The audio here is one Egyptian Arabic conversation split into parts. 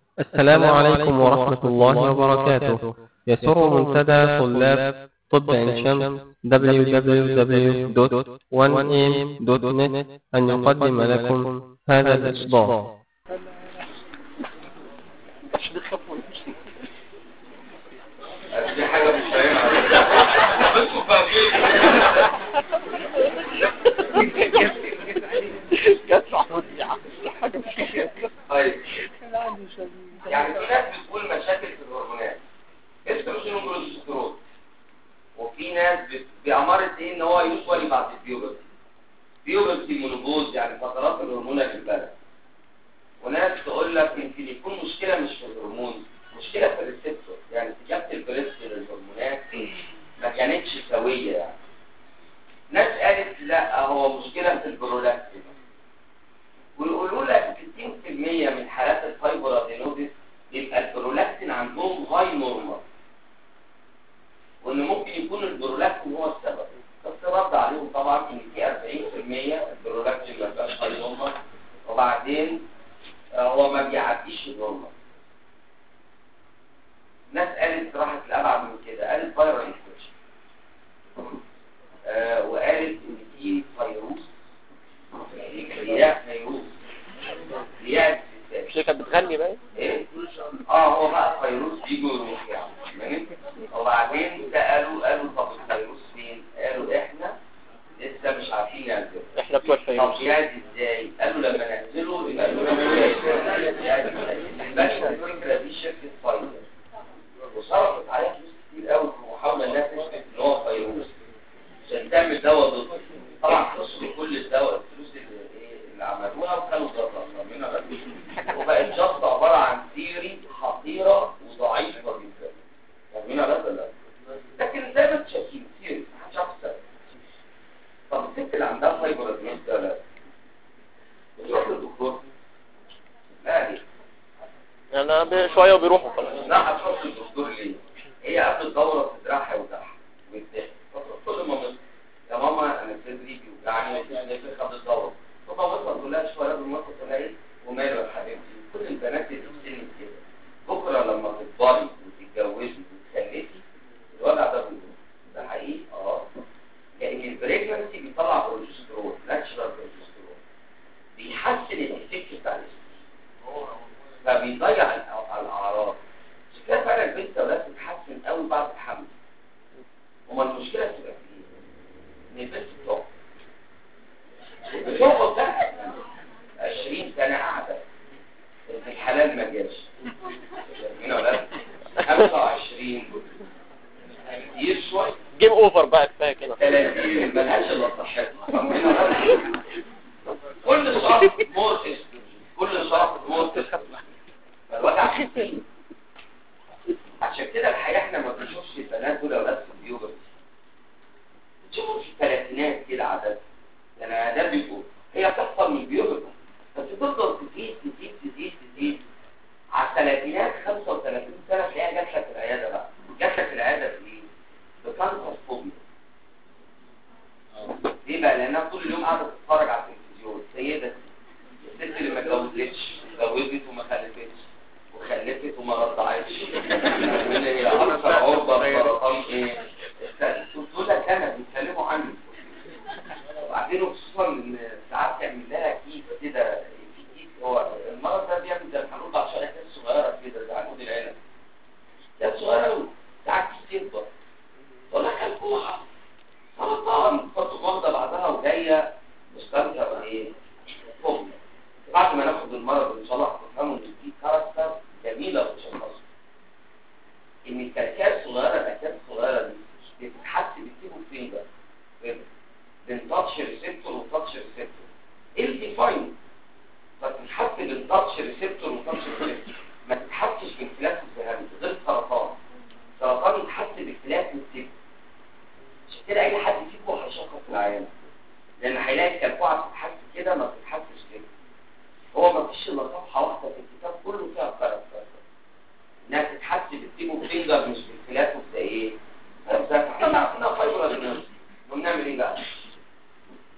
السلام عليكم ورحمة الله وبركاته يسر منتدى طلاب طب عين شمس www.1am.net أن يقدم لكم هذا الإصدار دي حاجة مش فاهمها بس جت محمود يا عم حاجه مش كده طيب كان عندي شبيه يعني في ناس بتقول مشاكل في الهرمونات استروجين وبروجسترون وفي ناس بت- بأمارة ايه ان هو يوجوالي بعد البيوبرتي بيوبرتي مونوبوز يعني فترات الهرمونات في البلد وناس تقول لك يمكن يكون مشكلة مش في الهرمون مشكلة في الريسبتور يعني استجابة البريست للهرمونات ما كانتش سوية يعني ناس قالت لا هو مشكلة في البرولاكتين ويقولوا لك 60% من حالات الفايبر ادينوزيس يبقى البرولاكتين عندهم هاي نورمال وان ممكن يكون البرولاكتين هو السبب بس رد عليهم طبعا ان في 40% البرولاكتين ما بقاش هاي نورمال وبعدين آه، هو ما بيعديش النورمال ناس قالت راحت لابعد من كده قالت فايرال انفكشن آه وقالت ان في فيروس رياح فيروس رياح مش هي كانت بتغني بقى ايه اه هو بقى فيروس بيجي ويروح يعني فاهمني؟ وبعدين سالوا قالوا طب الفيروس فين قالوا احنا لسه مش عارفين ننزله احنا بتوع طب الفيروس يعدي ازاي قالوا لما ننزله يبقى يعدي الفكره دي شركه فايزر وصرفت عليها فلوس كتير قوي في محاوله انها تثبت ان هو فيروس عشان تعمل دواء ضده طبعا خسروا كل الدواء الفلوس اللي, إيه اللي عملوها وكانوا ظبطنا بس وبقت جاست عباره عن ثيوري خطيره وضعيفه جدا فاهمينها بس ولا لا؟ لكن زي ما انتم شايفين ثيوري محدش عارف السبب طب الست اللي عندها فايبر ادميس ده لا بتروح للدكتور لا ليه؟ انا ب- شويه وبيروحوا خلاص لا هتروح للدكتور ليه؟ هي قبل الدورة بتدرعها وتحت ويتضحك فتروح كل ماما يا ماما انا صدري بيوجعني وفي نفسي خد الدورة فمامتها تقول لها شوية مامتها تقول لها ايه؟ وماله يا حبيبتي كل البنات اللي في سنك كده بكرة لما تكبري وتتجوزي وتخلفي الوضع ده بيقول ده حقيقي اه لان البريجنسي بيطلع بروجسترون ناتشرال بروجسترون بيحسن الايفكت بتاع الجسم فبيضيع الأ- الاعراض عشان كده فعلا البنت ولا تتحسن قوي بعد الحمل هما المشكله بتبقى في ايه؟ ان البنت بتقع بتقعد بقى 20 سنه قاعده في الحلال ما جاش هنا ولا 25 كتير شويه جيم اوفر بقى كفايه كده 30 ملهاش الا صحتها كل شهر مور استروجين كل شهر مور استروجين فالوجع خفيف عشان كده الحقيقه احنا ما بنشوفش البنات دول اولاد في البيوبرتي بنشوفهم في الثلاثينات كده عادة يعني ده بيبقوا هي بتحصل من البيوبرتي بس تفضل تزيد تزيد تزيد تزيد على الثلاثينات 35 سنه تلاقيها جات لك العياده بقى جات لك العياده في ايه؟ بكانسر فوبيا ليه بقى لانها طول اليوم قاعده تتفرج على التلفزيون سيده الست اللي ما اتجوزتش اتجوزت وما خلفتش وخلفت وما رضعتش من هي اكثر عرضه لسرطان ايه دول كانوا بيتكلموا عني وبعدين خصوصا ان ساعات تعمل لها كيس كده في كيس هو المرض ده بيعمل زي الحنوط عشان كيس صغيره كده زي عنقود العنب كيس صغيره قوي ساعات كيس يكبر تقول لك الكوعه سرطان فتقوم واخده بعدها وجايه مستمتع بايه؟ فوبيا بعد ما ناخد المرض ان شاء الله هتفهموا ان في كاركتر جميله بتشخصه ان الكركات الصغيره الاكياس الصغيره دي بتتحس بتسيبه فين بقى؟ فين؟ بين تاتش ريسبتور وتاتش ريسبتور ايه الديفاين؟ فتتحس بين تاتش ريسبتور وتاتش ريسبتور ما تتحسش باختلاف الذهبي غير السرطان السرطان يتحس باختلاف السبتور عشان كده اي حد فيكم هيشخص العيان لان هيلاقي الكلكوعه بتتحس كده ما بتتحسش كده هو ما فيش الا صفحه واحده في الكتاب كله فيها كاركتر انها تتحس بالتيمو فينجر مش باختلافه في ايه بس احنا عندنا فايبر ادينوز وبنعمل ايه بقى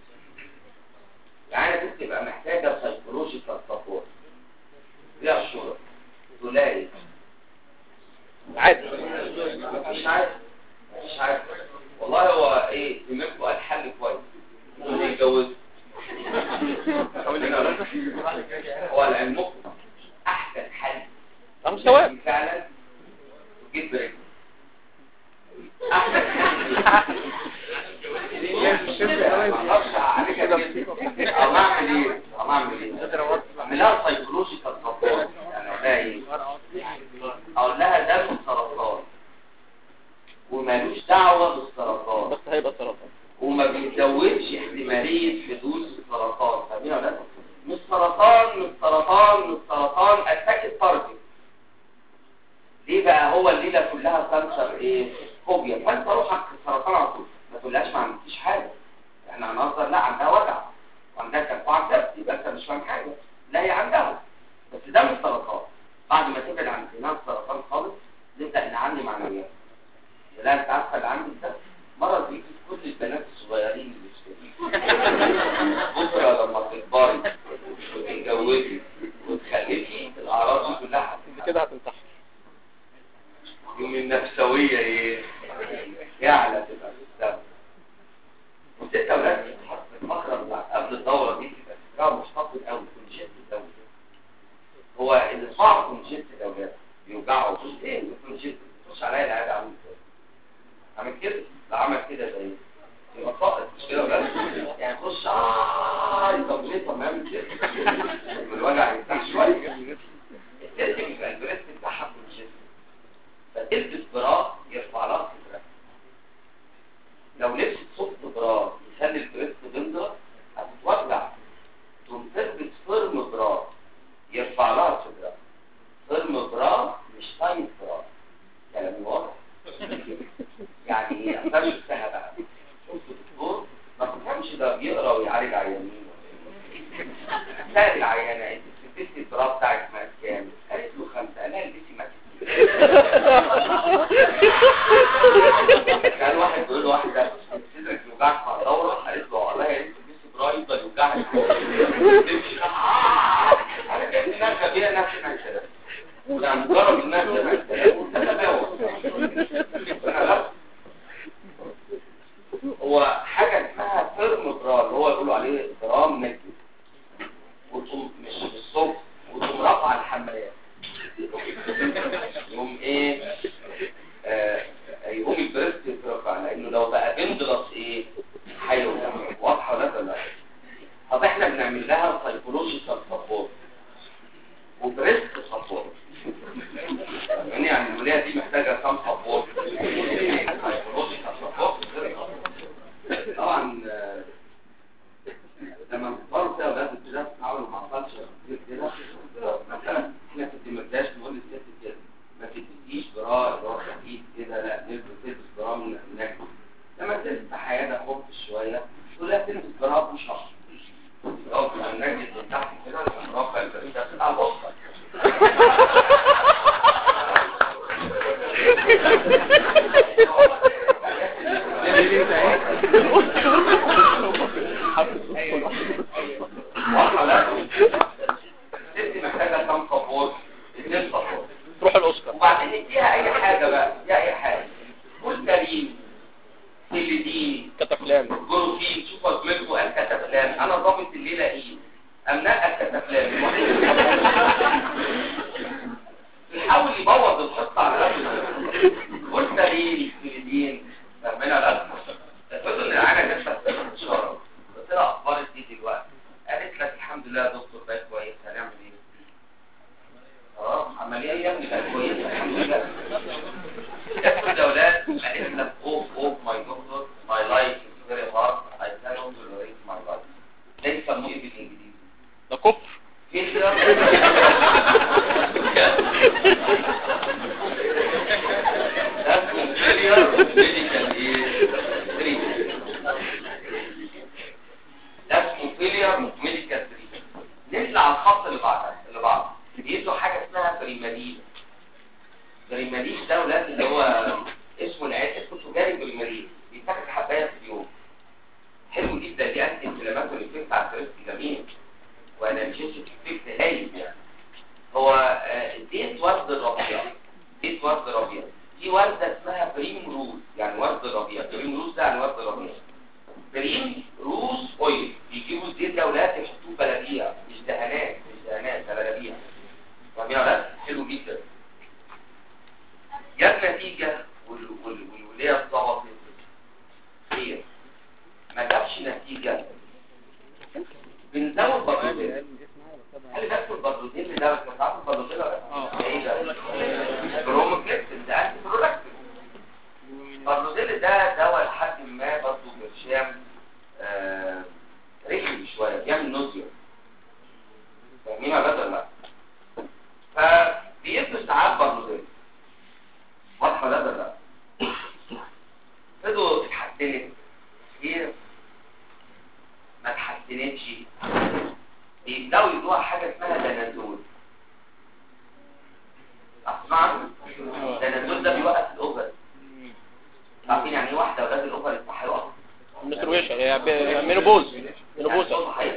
يعني دي بتبقى محتاجه سايكولوجيكال سبورت ليها شغل قليل عادي مش عارف مش عارف والله هو ايه دماغه قال حل كويس انه يتجوز هو لعلمكم احسن حل اهو ثواب فعلا جيت برجل احسن حل ما اقدرش عليك كده او اعمل ايه او اعمل ايه اعملها سايكولوجيكال سبورت يعني اقول لها ايه اقول لها ده من السرطان ومالوش دعوه بالسرطان بس هيبقى سرطان وما بيزودش احتماليه حدوث السرطان فاهمين ولا لا مش سرطان مش سرطان مش سرطان اتاك التارجت ليه بقى هو الليله كلها كانسر ايه فوبيا فانت روح عند السرطان على طول ما تقولهاش ما عندكيش حاجه احنا هنهزر لا عندها وجع وعندها ترفع دم يبقى انت مش فاهم حاجه لا هي عندها بس ده مش سرطان بعد ما تبعد عن انتهاء السرطان خالص نبدا نعلي معنويات لا انت عارفه اللي عندك ده مرض بيجي في كل البنات الصغيرين اللي في بكره لما تكبري وتتجوزي وتخلفي الاعراض دي كلها انت كده هتنتحر يوم النفسويه ايه يعلى تبقى في الدم وست اولاد تتحط في المخرج بتاع قبل الدوره دي تبقى فكرها مشتقل قوي كونجنت قوي هو اللي صعب كونجنت الاولاد بيوجعوا بص ايه الكونجنت بص عليا العياده عامل ازاي عامل كده لا عمل كده زي يبقى ساقط مش كده ولا يعني خش اه طب ليه طب ما يعمل كده الوجع يفتح شويه الست بيبقى البريست بتاعها كونجنت فتلبس برا يرفع لها صدرها لو لبست صوت برا يخلي البريست بنضرة هتتوجع تقوم تلبس فيرم برا يرفع لها صدرها فيرم برا مش تايم برا كلام واضح يعني ايه انا شفتها بقى شفت دكتور ما تفهمش ده بيقرا ويعالج عيانين سأل العيانة انت لبستي البرا بتاعك مقاس كام؟ قالت له خمسة قال لها البسي مقاس كان واحد بيقول له واحدة صدرك يوجعك مع الدورة قالت له والله يا ريت تلبسي برا يفضل يوجعك تمشي انا كانت انها كبيرة نفس المنشأة يعني مجرد انها سمعت كلامه تتباوى هو حاجة اسمها فيرم برا اللي هو يقولوا عليه برام نجم وتقوم مش بالصبح وتقوم رافعة الحمايات يقوم ايه آه يقوم البريست يترفع لانه لو بقى بندرس ايه هيوجع واضحه ولا لا طب احنا بنعمل لها سايكولوجيكال سبورت وبريست سبورت يعني يعني العمليه دي محتاجه كام سبورت سايكولوجيكال سبورت طبعا آه، لما بتفرض كده ولاد البلاد تتعاملوا مع فلسفه كتير كده مثلا احنا في الدمرداش نقول للست كده ما تلبسيش برا اللي هو خفيف كده لا تلبس تلبس برا من هناك لما تلبس حياتك خف شويه تقول لها تلبس برا مش هخف اه النجد من تحت كده رافع البريده بتاع بصك واضحه لا الست محتاجه كام سبورت اتنين سبورت تروح الاوسكار وبعدين نديها اي حاجه بقى نديها اي حاجه قول كريم سيليدين كتفلان جروفين شوف اجملكم قال كتفلان انا ضابط الليله ايه امناء الكتفلان بيحاول يبوظ الخطه على نفسه قول كريم سيليدين فاهمين ولا لا تقول ان العينه جت في شهر قلت لها اخبارك ايه دلوقتي قالت لك الحمد لله يا دكتور بقى كويس هنعمل ايه اه عمليه يا ابني بقت كويسه الحمد لله كل اولاد قالت لك اوف اوف ماي دكتور ماي لايف از فيري هارد اي كانت توليريت ماي لايف ده يسموه ايه بالانجليزي ده كفر فيلر ده اسمه فيلير ميديكال ايه تريتمنت ده اسمه فيلير ميديكال تريتمنت نطلع على الخط اللي بعده اللي بعده بيدوا حاجه اسمها بريمالين بريمالين ده ولاد اللي هو اسمه العيد اسمه تجاري بريمالين بيتاخد حبايه في اليوم حلو جدا دي انتي انفلاماتوري افكت على الكريست جميل وانالجيسيك افكت هايل يعني هو آه، اديته ورد الربيع بيت ورد الربيع في وردة اسمها بريم روز يعني ورد الربيع بريم روز ده يعني ورد الربيع بريم روز اويل بيجيبوا الزيت ده ولاد يحطوه بلابيع مش دهانات مش دهانات ده بلابيع فاهمين ولا لا؟ حلو جدا جت نتيجة وال- وال- والولية اتظبطت هي ما جابش نتيجة بنزود بردودين هل نفس البردودين اللي ده بس عارف البردودين ولا لا؟ ايه ده؟ بروموكليبتين ده انتي برولاكتين البردودين ده دواء لحد ما برضه برشام آه، رخم شوية بيعمل نوزيا فاهمين ولا لا؟ فبيدوا ساعات بردودين واضحة ولا لا؟ بدوا اتحسنت كتير ما اتحسنتش بيبداوا يدوها حاجه اسمها دنازول اسمعوا دنازول ده بيوقف الاوفر عارفين يعني ايه واحده ولاد الاوفر يفتح يقف مترويشة هي ب- مينوبوز مينوبوزة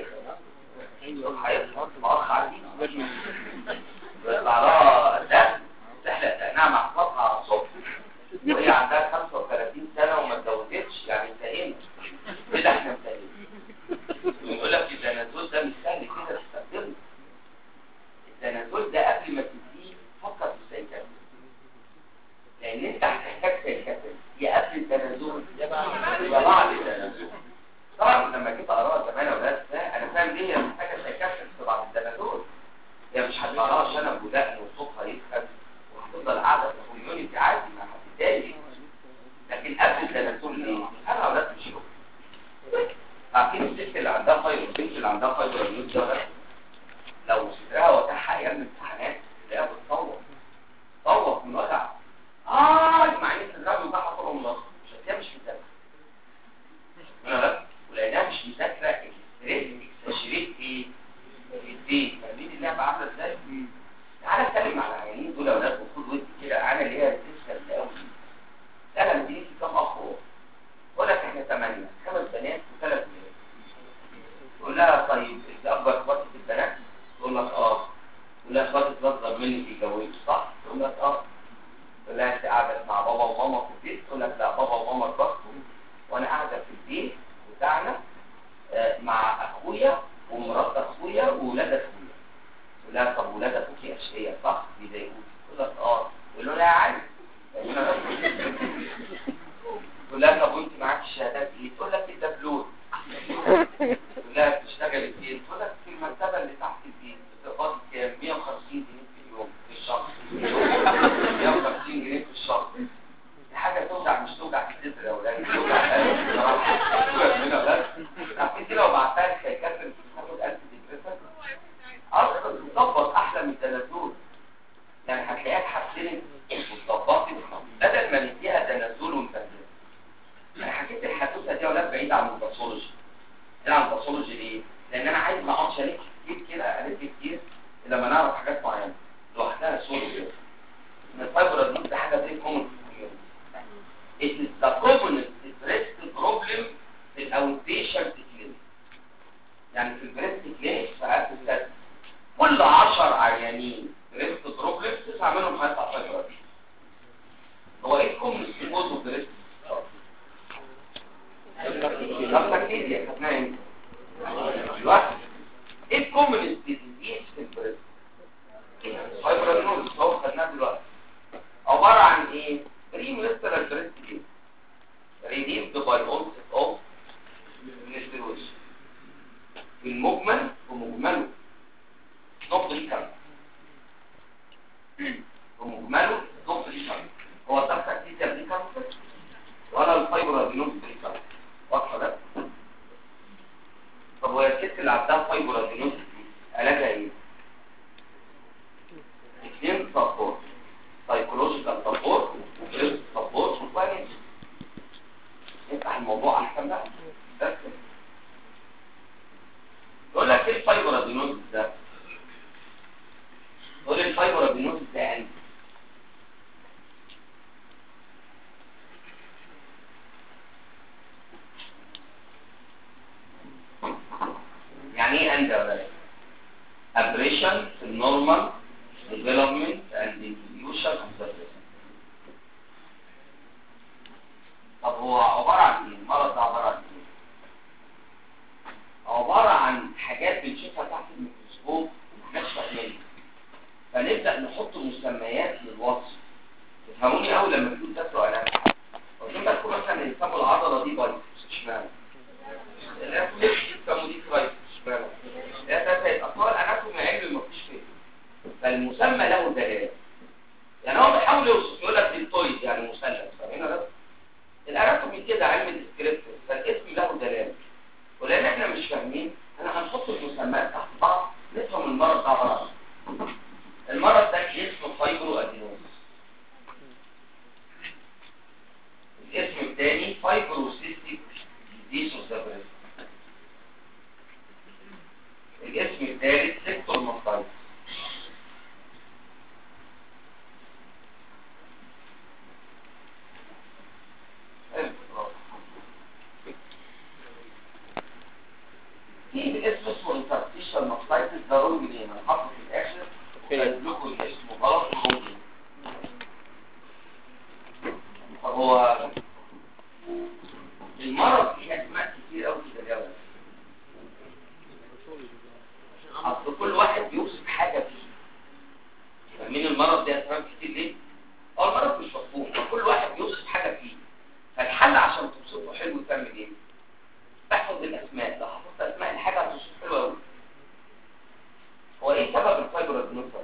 مؤخ عندي ويطلع لها ده تحلق دقنها مع صوتها على الصبح وهي عندها 35 سنة وما اتجوزتش يعني انتهينا كده احنا انتهينا ويقول لك الزنازول ده مش سهل كده تستخدمه الزنازول ده قبل ما تديه فكر في السيكاتري لان انت هتحتاج سيكاتري يا قبل الزنازول يا بعد الزنازول طبعا لما جيت اقراها زمان يا ولاد ده انا فاهم ليه هي محتاجه سيكاتري في بعض الزنازول هي مش هتقراها شنب ودقن وصوتها يتخن وهتفضل قاعده في الكوميونتي عادي ما هتتضايق لكن قبل الزنازول ليه؟ انا اولاد مش يوم عارفين الست اللي عندها فايبر البنت اللي عندها فايبر النيوز ده ولا؟ لو صدرها وتحها ايام الامتحانات تلاقيها بتصوت تصوت من وجع اه مع ان صدرها بيوجعها طول عمرها مش هتلاقيها مش مذاكره ولا ولانها مش مذاكره اكستريس اكساشريت ايه؟ الدين فاهمين اللعبه عامله ازاي؟ تعالى اتكلم على العيانين دول يا اولاد وخد ودي كده انا اللي هي ريسيرش قوي انا مدينتي كام اخ بقول لك احنا ثمانية خمس بنات وثلاث بنات تقول لها طيب انت اكبر اخواتك البنات تقول لك اه تقول لها اخواتك اصغر مني بيتجوزوا صح تقول لك اه تقول لها انت قاعده مع بابا وماما في البيت تقول لك لا بابا وماما اتبسطوا وانا قاعده في البيت بتاعنا آه، مع اخويا ومرات اخويا واولاد اخويا تقول لها طب ولاد اخوكي اشقياء صح بيضايقوكي تقول لك اه تقول له لا عادي تقول لها طب وانت معاك الشهادات ايه تقول لك ايه ده فلوس تقول لها بتشتغلي فين تقول لك في المرتبه اللي تحت البيت بتقبضي كام 150 جنيه في اليوم في الشهر 150 جنيه في الشهر دي حاجه توجع مش توجع الصدر يا اولاد توجع القلب بصراحه سيبك منها بس عارفين دي لو بعتها لك هيكسر تاخد 1000 ديبريسنت اصلا تظبط احلى من التنازل يعني هتلاقيها اتحسنت واتظبطت بدل ما نديها تنازل ونفهمها انا حكيت الحدوته دي يا اولاد بعيد عن الباثولوجي بعيد عن الباثولوجي ليه؟ لان انا عايز ما اقعدش الف كتير كده الف كتير لما نعرف حاجات معينه لوحدها سوري كده ان الفايبر دي ده حاجه زي كومن It is the commonest breast problem في الاوتبيشنت كلينيك يعني في البريست كلينيك ساعات السادس كل 10 عيانين بريست بروبلم تسعه منهم هيطلع فايبر هو ايه الكومنست كوز اوف بريست البكتيريا خدناها امتى؟ دلوقتي ايه الكومنست ديزيز في البريست؟ and infusion of the breast. طب هو عبارة عن ايه؟ المرض ده عبارة عن ايه؟ عبارة عن حاجات بنشوفها تحت الميكروسكوب ومحناش فاهمينها فنبدأ نحط مسميات للوصف تفهموني أول لما تكونوا تاكلوا أنا وكما تكون مثلا يسموا العضلة دي بايت اشمعنى؟ الأناتومي يسموا دي كرايت اشمعنى؟ ده ده الأطفال الأناتومي علمي مفيش فيه فالمسمى له دلالة يعني هو بيحاول يوصف يقول لك دلتويد يعني مثلث فاهمين ده؟ الاناتومي كده علم الديسكريبتور فالاسم له دلاله ولان احنا مش فاهمين انا هنحط المسميات تحت بعض نفهم المرض ده عباره عن إيه. المرض ده اسمه فايبرو ادينوز الاسم الثاني فايبروسيستيك ديزيز اوف ذا بريست الاسم الثالث سيكتور ماستايتس في اسم اسمه انترستيشال ماستايتس ده رونج نيم انا حاطه في الاخر وكاتب لكم الاسم غلط رونج هو المرض فيه اسماء كتير قوي كده يا ولد اصل كل واحد بيوصف حاجه فيه فاهمين المرض ده اسماء كتير ليه؟ هو المرض مش مفهوم كل واحد بيوصف حاجه فيه فالحل عشان توصفه حلو تعمل ايه؟ تحفظ الاسماء لو حفظت اسماء الحاجه هتوصف حلو قوي هو ايه سبب الفايبر ادنوسر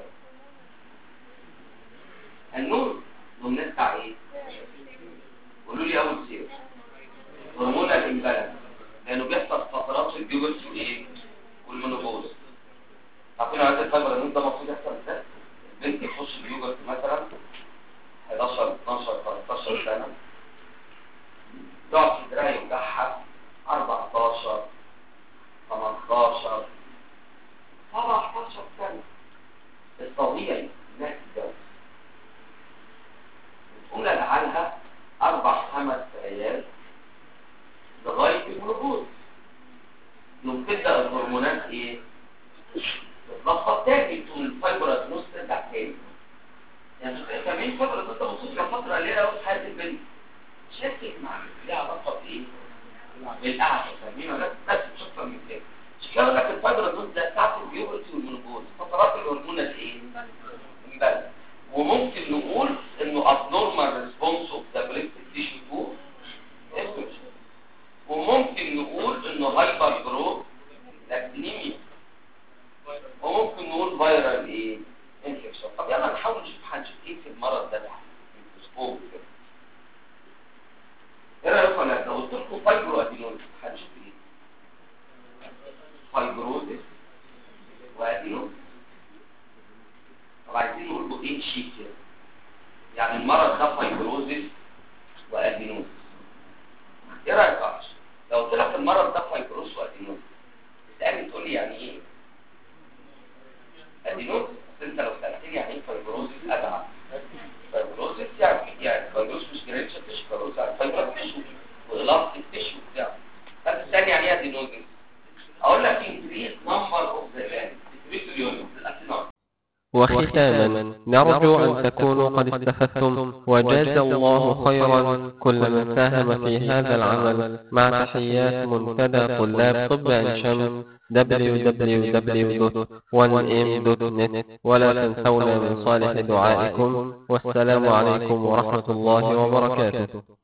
النور ضمن بتاع ايه قولوا لي اول سير هرمون الامبالانس لانه بيحصل فترات في البيوبرتي وايه والمونوبوز عارفين عايز الفايبر ادنوس ده المفروض يحصل ازاي البنت تخش البيوبرتي مثلا 11 12 13 سنه يقعد صدرها يوجعها 14 15 17 سنة الطبيعي انها تتجوز تقوم لجعلها أربع خمس عيال لغاية المنبوذ يوم تبدأ الهرمونات إيه؟ تتلخبط تاني تقوم الفايبر نص ترجع تاني يعني كمان فترة انت بصوص لفترة قليلة أوي في حياة البنت شكل مع ليها علاقة بإيه؟ بالقعدة فاهمين ولا بس مش أكتر من كده مش كده لك الفايبر دوز ده بتاعت البيوبرتي والمنبوذ فترات الهرمون الايه؟ امبالانس وممكن نقول انه abnormal response of the breast tissue to estrogen وممكن نقول انه هايبر جروث لاكتينيميا وممكن نقول فيرال ايه؟ انفكشن طب يلا نحاول نشوف هنشوف ايه في المرض ده تحت الميكروسكوب كده ايه رايكم ولا لو قلت لكم فايبرو ادينوز هنشوف ايه؟ فايبروزس وادينوز طب عايزين نقول له ايه شيك كده يعني المرض ده فايبروزس وادينوز ايه رايك يا عشر لو قلت لك المرض ده فايبروز وادينوز تسالني تقول لي يعني ايه ادينوز بس انت لو سالتني يعني ايه فايبروزس ابعد فايبروزس يعني يعني فايبروز مش جريتش تشو فايبروز يعني فايبروز تشو والاستيك تشو بتاع بس تسالني يعني ايه ادينوز اقول لك increase number of the glands secretory units الاسينات وختاما نرجو أن تكونوا قد استفدتم وجاز الله خيرا كل من ساهم في هذا العمل مع تحيات منتدى طلاب طب عين شمس www.1m.net ولا تنسونا من صالح دعائكم والسلام عليكم ورحمة الله وبركاته